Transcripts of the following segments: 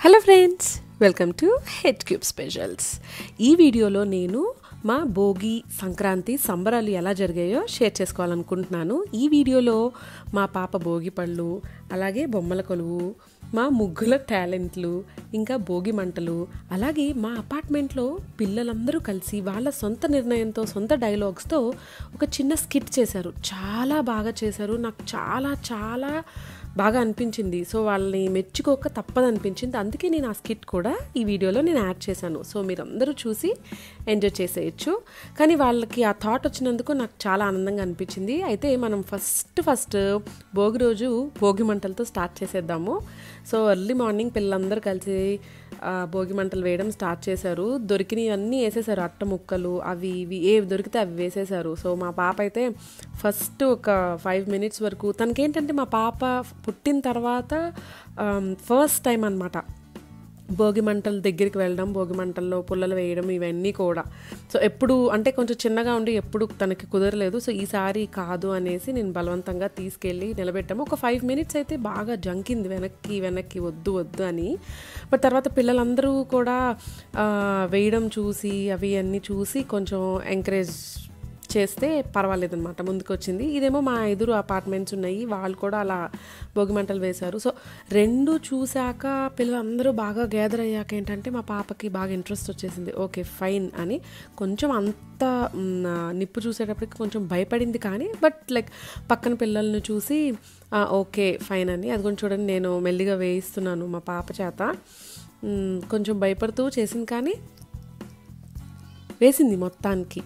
hello friends welcome to head cube specials ఈ వీడియోలో నేను మా భోగి సంక్రాంతి సంబరాలు ఎలా జరిగాయో షేర్ చేసుకోవాలనుకుంటున్నాను ఈ వీడియోలో మా పాప భోగి పళ్ళు అలాగే బొమ్మల కొలువు మా ముగ్గుల టాలెంట్లు ఇంకా భోగి మంటలు అలాగే మా అపార్ట్మెంట్లో పిల్లలందరూ కలిసి వాళ్ళ సొంత నిర్ణయంతో సొంత డైలాగ్స్తో ఒక చిన్న స్కిట్ చేశారు చాలా బాగా చేశారు నాకు చాలా చాలా బాగా అనిపించింది సో వాళ్ళని మెచ్చుకోక తప్పదు అనిపించింది అందుకే నేను ఆ స్కిట్ కూడా ఈ వీడియోలో నేను యాడ్ చేశాను సో మీరందరూ చూసి ఎంజాయ్ చేసేయచ్చు కానీ వాళ్ళకి ఆ థాట్ వచ్చినందుకు నాకు చాలా ఆనందంగా అనిపించింది అయితే మనం ఫస్ట్ ఫస్ట్ భోగి రోజు భోగి మంటలతో స్టార్ట్ చేసేద్దాము సో ఎర్లీ మార్నింగ్ పిల్లలందరూ కలిసి ఆ, భోగి మంటలు వేయడం స్టార్ట్ చేశారు దొరికినవి అన్నీ వేసేసారు అట్ట ముక్కలు అవి ఇవి ఏవి దొరికితే అవి వేసేసారు సో మా పాప అయితే ఫస్ట్ ఒక ఫైవ్ మినిట్స్ వరకు తనకేంటంటే మా పాప పుట్టిన తర్వాత ఫస్ట్ టైం అనమాట భోగి మంటల దగ్గరికి వెళ్ళడం భోగి మంటల్లో పుల్లలు వేయడం ఇవన్నీ కూడా సో ఎప్పుడు అంటే కొంచెం చిన్నగా ఉండి ఎప్పుడు తనకి కుదరలేదు సో ఈసారి కాదు అనేసి నేను బలవంతంగా తీసుకెళ్ళి నిలబెట్టాము ఒక ఫైవ్ మినిట్స్ అయితే బాగా జంకింది వెనక్కి వెనక్కి వద్దు వద్దు అని బట్ తర్వాత పిల్లలందరూ కూడా ఆ, వేయడం చూసి అవి అన్నీ చూసి కొంచెం ఎంకరేజ్ చేస్తే పర్వాలేదన్నమాట ముందుకు వచ్చింది ఇదేమో మా ఎదురు అపార్ట్మెంట్స్ ఉన్నాయి వాళ్ళు కూడా అలా భోగి మంటలు వేశారు సో రెండు చూశాక పిల్లలందరూ బాగా గ్యాదర్ అయ్యాక ఏంటంటే మా పాపకి బాగా ఇంట్రెస్ట్ వచ్చేసింది ఓకే ఫైన్ అని కొంచెం అంత మ్, నిప్పు చూసేటప్పటికి కొంచెం భయపడింది కానీ బట్ లైక్ పక్కన పిల్లల్ని చూసి "ఆ, ఓకే ఫైన్ అని అది కొంచెం చూడండి నేను మెల్లిగా వేయిస్తున్నాను మా పాప చేత మ్, కొంచెం భయపడుతూ చేసింది కానీ వేసింది మొత్తానికి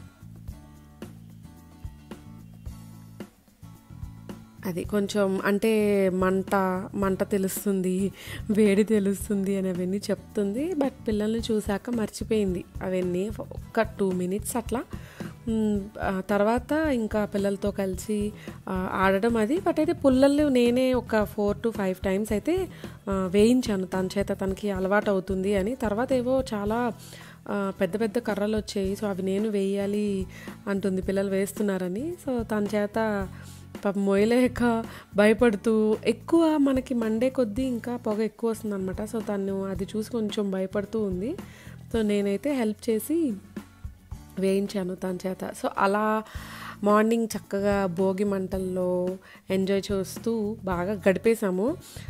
అది కొంచెం అంటే మంట మంట తెలుస్తుంది వేడి తెలుస్తుంది అని అవన్నీ చెప్తుంది బట్ పిల్లల్ని చూశాక మర్చిపోయింది అవన్నీ ఒక్క టూ మినిట్స్ అట్లా మ్, ఆ తర్వాత ఇంకా పిల్లలతో కలిసి ఆ, ఆడడం అది బట్ అయితే పుల్లలు నేనే ఒక ఫోర్ టు ఫైవ్ టైమ్స్ అయితే ఆ, వేయించాను తన చేత తనకి అలవాటు అవుతుంది అని తర్వాత ఏవో చాలా ఆ, పెద్ద పెద్ద కర్రలు వచ్చాయి సో అవి నేను వేయాలి అంటుంది పిల్లలు వేస్తున్నారని సో తన చేత పాపం మోయలేక భయపడుతూ ఎక్కువ మనకి మండే కొద్దీ ఇంకా పొగ ఎక్కువ వస్తుంది అనమాట సో తను అది చూసి కొంచెం భయపడుతూ ఉంది సో నేనైతే హెల్ప్ చేసి వేయించాను తన చేత సో అలా మార్నింగ్ చక్కగా భోగి మంటల్లో ఎంజాయ్ చేస్తూ బాగా గడిపేశాము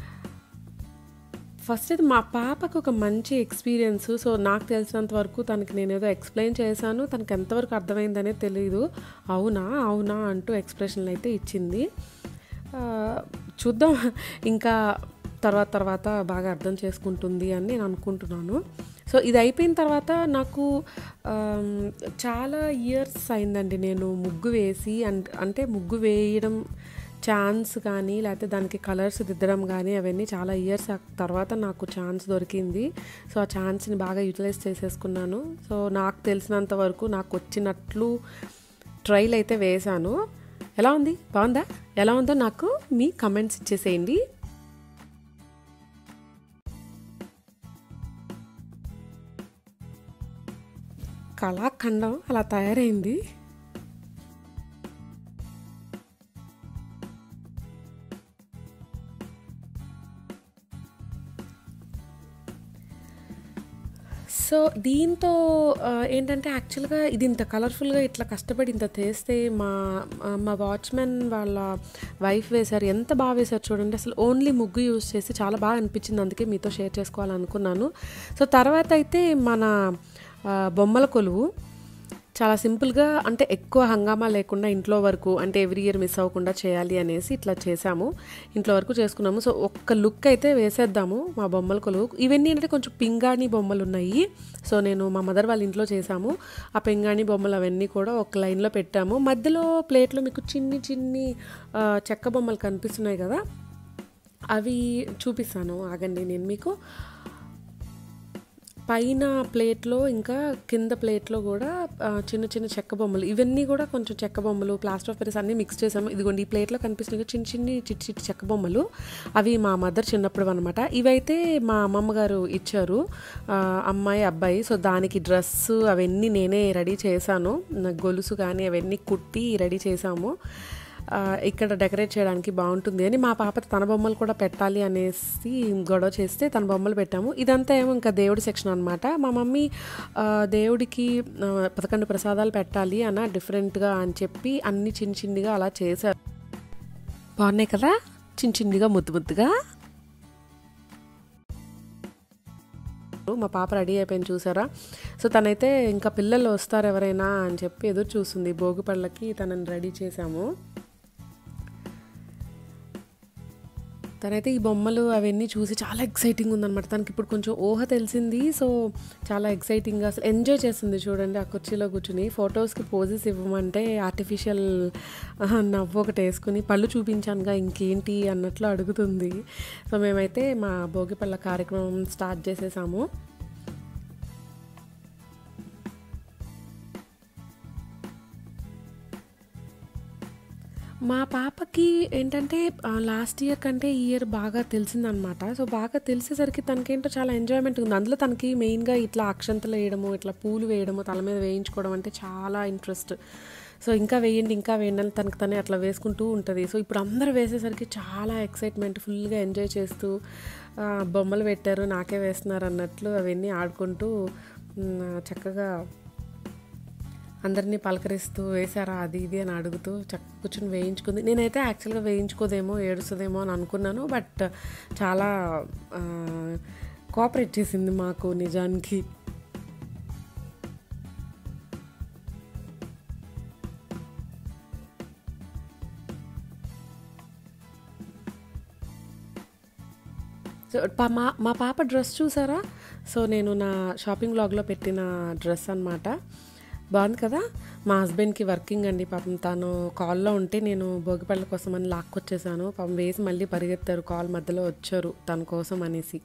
ఫస్ట్ అయితే మా పాపకు ఒక మంచి ఎక్స్పీరియన్స్ సో నాకు తెలిసినంత వరకు తనకి నేను ఏదో ఎక్స్ప్లెయిన్ చేశాను తనకి ఎంతవరకు అర్థమైందనే తెలియదు అవునా అవునా అంటూ ఎక్స్ప్రెషన్లు అయితే ఇచ్చింది ఆ, చూద్దాం ఇంకా తర్వాత తర్వాత బాగా అర్థం చేసుకుంటుంది అని నేను అనుకుంటున్నాను సో ఇది అయిపోయిన తర్వాత నాకు ఆమ్, చాలా ఇయర్స్ అయిందండి నేను ముగ్గు వేసి అండ్ అంటే ముగ్గు వేయడం ఛాన్స్ కానీ లేకపోతే దానికి కలర్స్ దిద్దడం కానీ అవన్నీ చాలా ఇయర్స్ తర్వాత నాకు ఛాన్స్ దొరికింది సో ఆ ఛాన్స్ని బాగా యూటిలైజ్ చేసేసుకున్నాను సో నాకు తెలిసినంత వరకు నాకు వచ్చినట్లు ట్రైల్ అయితే వేశాను ఎలా ఉంది బాగుందా ఎలా ఉందో నాకు మీ కమెంట్స్ ఇచ్చేసేయండి కళాఖండం అలా తయారైంది సో దీంతో ఆ, ఏంటంటే యాక్చువల్గా ఇది ఇంత కలర్ఫుల్గా ఇట్లా కష్టపడి ఇంత తీస్తే మా ఆ, మా వాచ్మెన్ వాళ్ళ వైఫ్ వేశారు ఎంత బాగా వేశారు చూడండి అసలు ఓన్లీ ముగ్గు యూజ్ చేసి చాలా బాగా అనిపించింది అందుకే మీతో షేర్ చేసుకోవాలనుకున్నాను సో తర్వాత అయితే మన ఆ, బొమ్మల కొలువు చాలా సింపుల్గా అంటే ఎక్కువ హంగామా లేకుండా ఇంట్లో వరకు అంటే ఎవ్రీ ఇయర్ మిస్ అవ్వకుండా చేయాలి అనేసి ఇట్లా చేసాము ఇంట్లో వరకు చేసుకున్నాము సో ఒక్క లుక్ అయితే వేసేద్దాము మా బొమ్మల కొలువు ఇవన్నీ అంటే కొంచెం పింగాణి బొమ్మలు ఉన్నాయి సో నేను మా మదర్ వాళ్ళ ఇంట్లో చేసాము ఆ పింగాణి బొమ్మలు అవన్నీ కూడా ఒక లైన్లో పెట్టాము మధ్యలో ప్లేట్లో మీకు చిన్ని చిన్ని ఆ, చెక్క బొమ్మలు కనిపిస్తున్నాయి కదా అవి చూపిస్తాను ఆగండి నేను మీకు పైన ప్లేట్లో ఇంకా కింద ప్లేట్లో కూడా ఆ, చిన్న చిన్న చెక్క బొమ్మలు ఇవన్నీ కూడా కొంచెం చెక్క బొమ్మలు ప్లాస్టర్ ఆఫ్ పెరిస్ అన్నీ మిక్స్ చేసాము ఇదిగోండి ఈ ప్లేట్లో కనిపిస్తున్నాయి చిన్న చిన్ని చిట్టి చిట్టి చెక్క బొమ్మలు అవి మా మదర్ చిన్నప్పుడు అనమాట ఇవైతే మా అమ్మమ్మ గారు ఇచ్చారు ఆ, అమ్మాయి అబ్బాయి సో దానికి డ్రెస్సు అవన్నీ నేనే రెడీ చేశాను నా గొలుసు కానీ అవన్నీ కుట్టి రెడీ చేశాము ఆ, ఇక్కడ డెకరేట్ చేయడానికి బాగుంటుంది అని మా పాప తన బొమ్మలు కూడా పెట్టాలి అనేసి గొడవ చేస్తే తన బొమ్మలు పెట్టాము ఇదంతా ఏమో ఇంకా దేవుడి సెక్షన్ అనమాట మా మమ్మీ ఆ, దేవుడికి ఆ, పదకొండు ప్రసాదాలు పెట్టాలి అన్న డిఫరెంట్గా అని చెప్పి అన్ని చిన్న చిన్నగా అలా చేశారు బాగున్నాయి కదా చిన్న చిన్నగా ముద్దు ముద్దుగా మా పాప రెడీ అయిపోయింది చూసారా సో తనైతే ఇంకా పిల్లలు వస్తారు ఎవరైనా అని చెప్పి ఎదురు చూస్తుంది భోగి పళ్ళకి తనని రెడీ చేశాము తనైతే ఈ బొమ్మలు అవన్నీ చూసి చాలా ఎక్సైటింగ్ ఉందన్నమాట తనకి ఇప్పుడు కొంచెం ఊహ తెలిసింది సో చాలా ఎక్సైటింగ్గా అసలు ఎంజాయ్ చేస్తుంది చూడండి ఆ కుర్చీలో కూర్చుని ఫొటోస్కి పోజెస్ ఇవ్వమంటే ఆర్టిఫిషియల్ నవ్వు ఒకటి వేసుకుని పళ్ళు చూపించానుగా ఇంకేంటి అన్నట్లు అడుగుతుంది సో మేమైతే మా భోగి పళ్ళ కార్యక్రమం స్టార్ట్ చేసేసాము మా పాపకి ఏంటంటే లాస్ట్ ఇయర్ కంటే ఈ ఇయర్ బాగా తెలిసిందనమాట సో బాగా తెలిసేసరికి తనకేంటో చాలా ఎంజాయ్మెంట్ ఉంది అందులో తనకి మెయిన్గా ఇట్లా అక్షంతలు వేయడము ఇట్లా పూలు వేయడము తల మీద వేయించుకోవడం అంటే చాలా ఇంట్రెస్ట్ సో ఇంకా వేయండి ఇంకా వేయండి అని తనకు తనే అట్లా వేసుకుంటూ ఉంటుంది సో ఇప్పుడు అందరూ వేసేసరికి చాలా ఎక్సైట్మెంట్ ఫుల్గా ఎంజాయ్ చేస్తూ ఆ, బొమ్మలు పెట్టారు నాకే వేస్తున్నారు అన్నట్లు అవన్నీ ఆడుకుంటూ మ్, చక్కగా అందరినీ పలకరిస్తూ వేశారా అది ఇది అని అడుగుతూ చక్క కూర్చొని వేయించుకుంది నేనైతే యాక్చువల్గా వేయించుకోదేమో ఏడుస్తుందేమో అని అనుకున్నాను బట్ చాలా కోఆపరేట్ చేసింది మాకు నిజానికి సో పా- మా మా పాప డ్రెస్ చూసారా సో నేను నా షాపింగ్ లాగ్లో పెట్టిన డ్రెస్ అన్నమాట బాగుంది కదా మా హస్బెండ్కి వర్కింగ్ అండి పాపం తను కాల్లో ఉంటే నేను భోగిపళ్ళ కోసం అని లాక్కొచ్చేసాను పాపం వేసి మళ్ళీ పరిగెత్తారు కాల్ మధ్యలో వచ్చారు తన కోసం అనేసి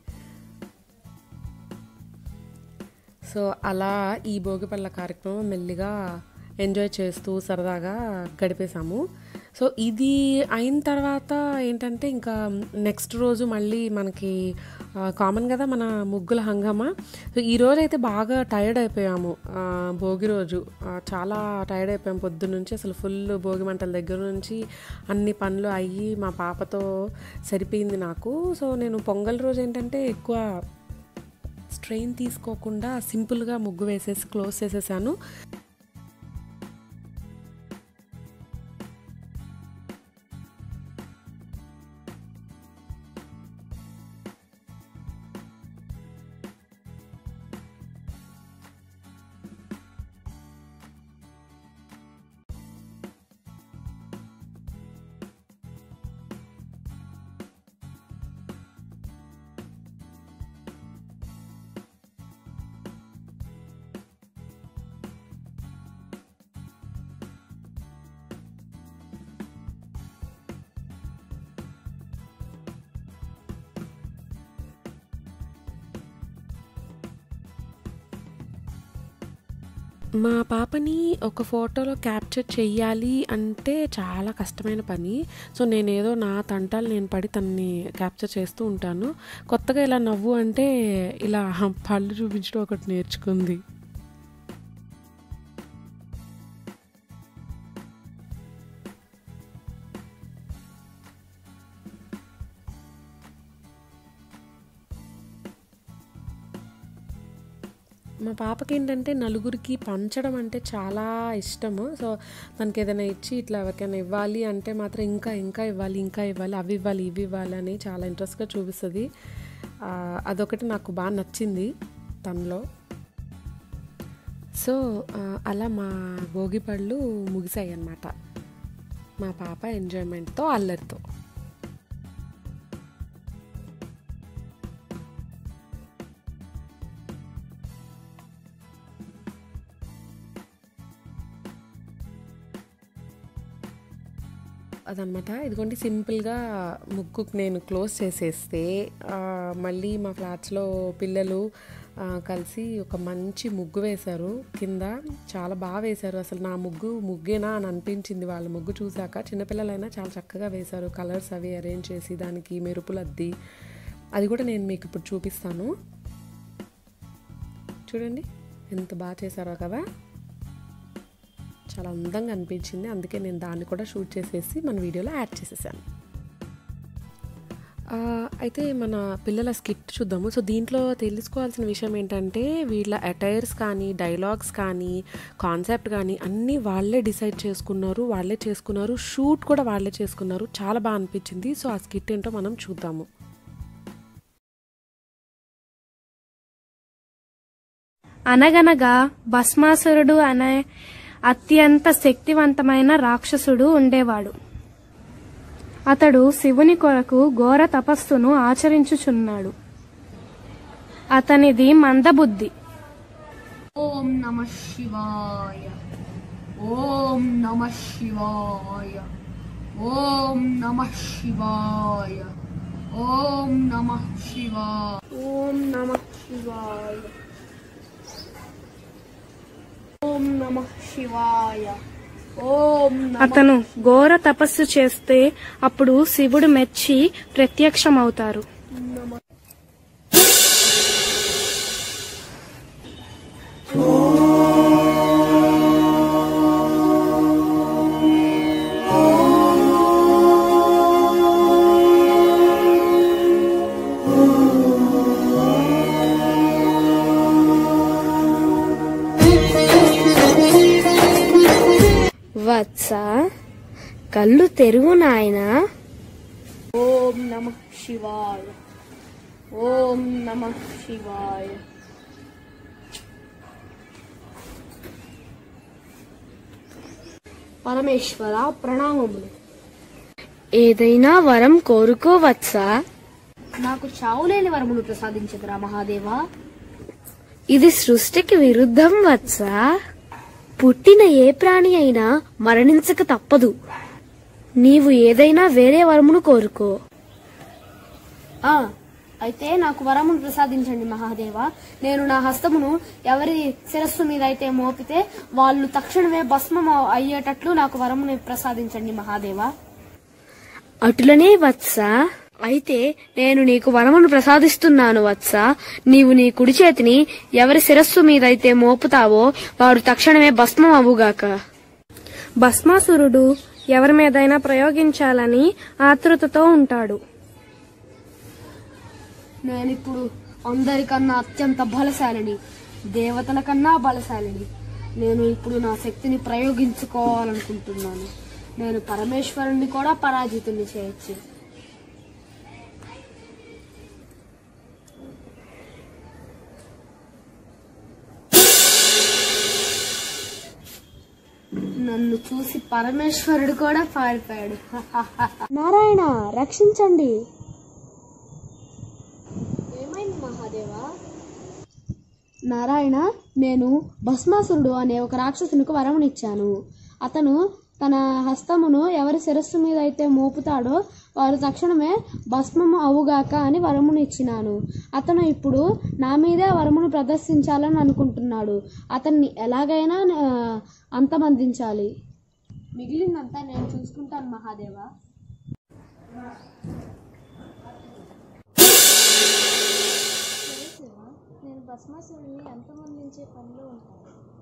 సో అలా ఈ భోగిపళ్ళ కార్యక్రమం మెల్లిగా ఎంజాయ్ చేస్తూ సరదాగా గడిపేశాము సో ఇది అయిన తర్వాత ఏంటంటే ఇంకా నెక్స్ట్ రోజు మళ్ళీ మనకి కామన్ కదా మన ముగ్గుల హంగామా సో ఈ రోజు అయితే బాగా టైర్డ్ అయిపోయాము ఆ, భోగి రోజు ఆ, చాలా టైర్డ్ అయిపోయాం పొద్దున్న నుంచి అసలు ఫుల్ భోగి మంటల దగ్గర నుంచి అన్ని పనులు అయ్యి మా పాపతో సరిపోయింది నాకు సో నేను పొంగల్ రోజు ఏంటంటే ఎక్కువ స్ట్రెయిన్ తీసుకోకుండా సింపుల్గా ముగ్గు వేసేసి క్లోజ్ చేసేసాను మా పాపని ఒక ఫోటోలో క్యాప్చర్ చెయ్యాలి అంటే చాలా కష్టమైన పని సో నేనేదో నా తంటాలు నేను పడి తనని క్యాప్చర్ చేస్తూ ఉంటాను కొత్తగా ఇలా నవ్వు అంటే ఇలా పళ్ళు చూపించడం ఒకటి నేర్చుకుంది మా పాపకి ఏంటంటే నలుగురికి పంచడం అంటే చాలా ఇష్టము సో తనకి ఏదైనా ఇచ్చి ఇట్లా ఎవరికైనా ఇవ్వాలి అంటే మాత్రం ఇంకా ఇంకా ఇవ్వాలి ఇంకా ఇవ్వాలి అవి ఇవ్వాలి ఇవి ఇవ్వాలి అని చాలా ఇంట్రెస్ట్గా చూపిస్తుంది ఆ, అదొకటి నాకు బాగా నచ్చింది తనలో సో ఆ, అలా మా భోగి పళ్ళు ముగిసాయి అన్నమాట మా పాప ఎంజాయ్మెంట్తో అల్లరితో అదనమాట ఇదిగోండి సింపుల్గా ముగ్గు నేను క్లోజ్ చేసేస్తే ఆ, మళ్ళీ మా ఫ్లాట్స్లో పిల్లలు ఆ, కలిసి ఒక మంచి ముగ్గు వేశారు కింద చాలా బాగా వేశారు అసలు నా ముగ్గు ముగ్గేనా అని అనిపించింది వాళ్ళ ముగ్గు చూశాక చిన్నపిల్లలైనా చాలా చక్కగా వేశారు కలర్స్ అవి అరేంజ్ చేసి దానికి మెరుపులు అద్ది అది కూడా నేను మీకు ఇప్పుడు చూపిస్తాను చూడండి ఎంత బాగా చేశారో కదా చాలా అందంగా అనిపించింది అందుకే నేను దాన్ని కూడా షూట్ చేసేసి మన వీడియోలో యాడ్ చేసేసాను ఆ, అయితే మన పిల్లల స్కిట్ చూద్దాము సో దీంట్లో తెలుసుకోవాల్సిన విషయం ఏంటంటే వీళ్ళ అటైర్స్ కానీ డైలాగ్స్ కానీ కాన్సెప్ట్ కానీ అన్నీ వాళ్ళే డిసైడ్ చేసుకున్నారు వాళ్ళే చేసుకున్నారు షూట్ కూడా వాళ్ళే చేసుకున్నారు చాలా బాగా అనిపించింది సో ఆ స్కిట్ ఏంటో మనం చూద్దాము అనగనగా భస్మాసురుడు అనే అత్యంత శక్తివంతమైన రాక్షసుడు ఉండేవాడు అతడు శివుని కొరకు ఘోర తపస్సును ఆచరించుచున్నాడు అతనిది మందబుద్ధి ఓం నమ శివాయ ఓం నమ శివాయ ఓం నమ శివాయ ఓం నమ శివాయ ఓం నమ శివాయ ఓం నమ శివాయ ఓం నమ అతను ఘోర తపస్సు చేస్తే అప్పుడు శివుడు మెచ్చి ప్రత్యక్షమవుతారు వత్స కళ్ళు తెరువు నాయనా ఓం నమ శివాయ ఓం నమ శివాయ పరమేశ్వర ప్రణామములు ఏదైనా వరం కోరుకోవచ్చా నాకు చావులేని వరమును ప్రసాదించదురా మహాదేవా ఇది సృష్టికి విరుద్ధం వత్సా పుట్టిన ఏ ప్రాణి అయినా మరణించక తప్పదు నీవు ఏదైనా వేరే వరమును కోరుకో ఆ అయితే నాకు వరమును ప్రసాదించండి మహాదేవా నేను నా హస్తమును ఎవరి శిరస్సు మీద అయితే మోపితే వాళ్ళు తక్షణమే భస్మం అయ్యేటట్లు నాకు వరమును ప్రసాదించండి మహాదేవా అటులనే వత్స అయితే నేను నీకు వరమును ప్రసాదిస్తున్నాను వత్స నీవు నీ కుడి చేతిని ఎవరి శిరస్సు మీదైతే మోపుతావో వారు తక్షణమే భస్మం అవ్వుగాక భస్మాసురుడు ఎవరి మీదైనా ప్రయోగించాలని ఆతృతతో ఉంటాడు నేనిప్పుడు అందరికన్నా అత్యంత బలశాలిని దేవతల కన్నా బలశాలిని నేను ఇప్పుడు నా శక్తిని ప్రయోగించుకోవాలనుకుంటున్నాను నేను పరమేశ్వరుణ్ణి కూడా పరాజితుని చేయొచ్చు నన్ను చూసి పరమేశ్వరుడు కూడా పారిపోయాడు నారాయణ రక్షించండి ఏమైంది మహాదేవా నారాయణ నేను భస్మాసురుడు అనే ఒక రాక్షసునికి వరమునిచ్చాను అతను తన హస్తమును ఎవరి శిరస్సు మీద అయితే మోపుతాడో వారు తక్షణమే భస్మము అవుగాక అని వరమునిచ్చినాను అతను ఇప్పుడు నా మీదే వరమును ప్రదర్శించాలని అనుకుంటున్నాడు అతన్ని ఎలాగైనా ఆ, అంతమందించాలి మిగిలిందంతా నేను చూసుకుంటాను మహాదేవా నేను భస్మాసురుడిని అంతమందించే పనిలో ఉంటాను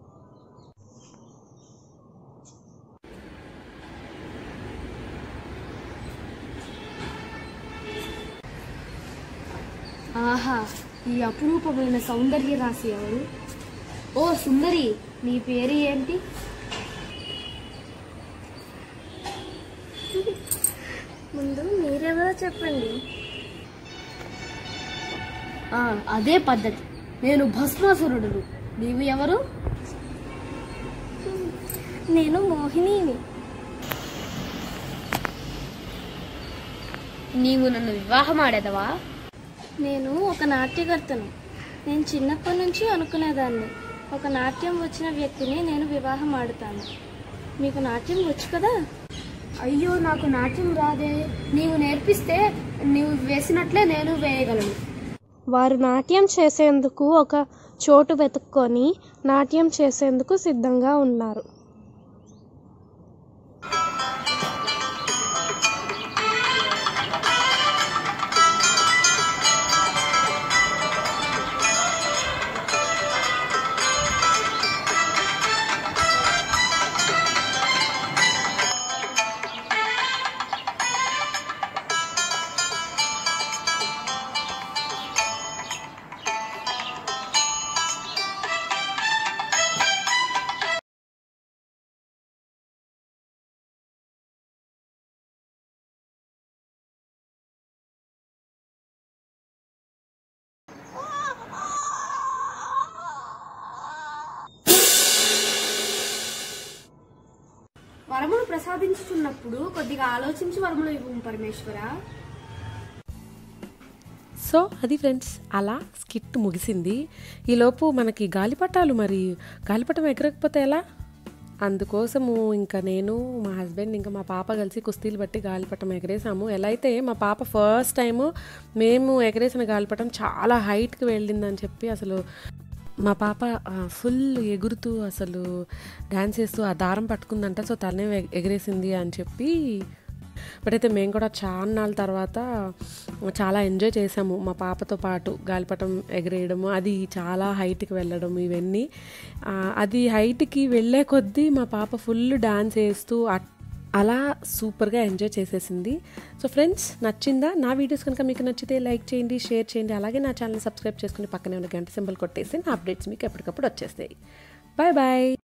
ఆహా ఈ అపురూపమైన సౌందర్య రాశి ఎవరు ఓ సుందరి నీ పేరు ఏంటి ముందు మీరెవరో చెప్పండి ఆ, అదే పద్ధతి నేను భస్మాసురుడును నీవు ఎవరు నేను మోహినిని నీవు నన్ను వివాహం ఆడేదవా నేను ఒక నాట్యకర్తను నేను చిన్నప్పటి నుంచి అనుకునేదాన్ని ఒక నాట్యం వచ్చిన వ్యక్తిని నేను వివాహం ఆడుతాను మీకు నాట్యం వచ్చు కదా అయ్యో నాకు నాట్యం రాదే నీవు నేర్పిస్తే నీవు వేసినట్లే నేను వేయగలను వారు నాట్యం చేసేందుకు ఒక చోటు వెతుక్కొని నాట్యం చేసేందుకు సిద్ధంగా ఉన్నారు వరములు ప్రసాదించుచున్నప్పుడు కొద్దిగా ఆలోచించి వరములు ఇవ్వు పరమేశ్వర సో అది ఫ్రెండ్స్ అలా స్కిట్ ముగిసింది ఈలోపు మనకి గాలిపటాలు మరి గాలిపటం ఎగరకపోతే ఎలా అందుకోసము ఇంకా నేను మా హస్బెండ్ ఇంకా మా పాప కలిసి కుస్తీలు బట్టి గాలిపటం ఎగరేసాము ఎలా అయితే మా పాప ఫస్ట్ టైము మేము ఎగరేసిన గాలిపటం చాలా హైట్కి వెళ్ళిందని చెప్పి అసలు మా పాప ఫుల్ ఎగురుతూ అసలు డ్యాన్స్ చేస్తూ ఆ దారం పట్టుకుందంట సో తనే ఎగ- ఎగరేసింది అని చెప్పి బట్ అయితే మేము కూడా చాలా నాళ్ళ తర్వాత చాలా ఎంజాయ్ చేసాము మా పాపతో పాటు గాలిపటం ఎగరేయడము అది చాలా హైట్కి వెళ్ళడం ఇవన్నీ ఆ, అది హైట్కి వెళ్ళే కొద్దీ మా పాప ఫుల్ డాన్స్ వేస్తూ అట్- అలా సూపర్గా ఎంజాయ్ చేసేసింది సో ఫ్రెండ్స్ నచ్చిందా నా వీడియోస్ కనుక మీకు నచ్చితే లైక్ చేయండి షేర్ చేయండి అలాగే నా ఛానల్ సబ్స్క్రైబ్ చేసుకుని పక్కనే ఉన్న గంట సింబల్ కొట్టేసి నా అప్డేట్స్ మీకు ఎప్పటికప్పుడు వచ్చేస్తాయి బాయ్ బాయ్